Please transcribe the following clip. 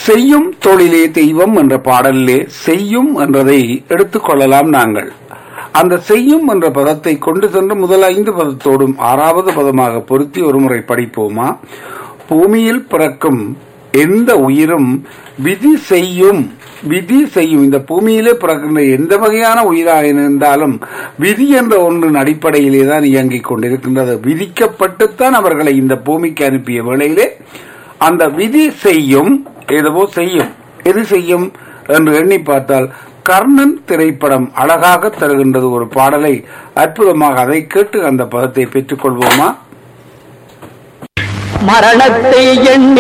செய்யும் தொழிலே தெய்வம் என்ற பாடலிலே செய்யும் என்றதை எடுத்துக்கொள்ளலாம் நாங்கள் அந்த செய்யும் என்ற பதத்தை கொண்டு சென்று முதல் ஐந்து பதத்தோடும் ஆறாவது பதமாக பொருத்தி ஒருமுறை படிப்போமா பூமியில் பிறக்கும் எந்த உயிரும் விதி செய்யும் விதி செய்யும் இந்த பூமியிலே பிறக்கின்ற எந்த வகையான உயிராக இருந்தாலும் விதி என்ற ஒன்றின் அடிப்படையிலே தான் இயங்கிக் கொண்டிருக்கின்றது விதிக்கப்பட்டுத்தான் அவர்களை இந்த பூமிக்கு அனுப்பிய வேளையிலே அந்த விதி செய்யும் எதுவோ செய்யும் எது செய்யும் என்று எண்ணி பார்த்தால் கர்ணன் திரைப்படம் அழகாக தருகின்றது ஒரு பாடலை அற்புதமாக அதை கேட்டு அந்த பதத்தை பெற்றுக் கொள்வோமா மரணத்தை எண்ணி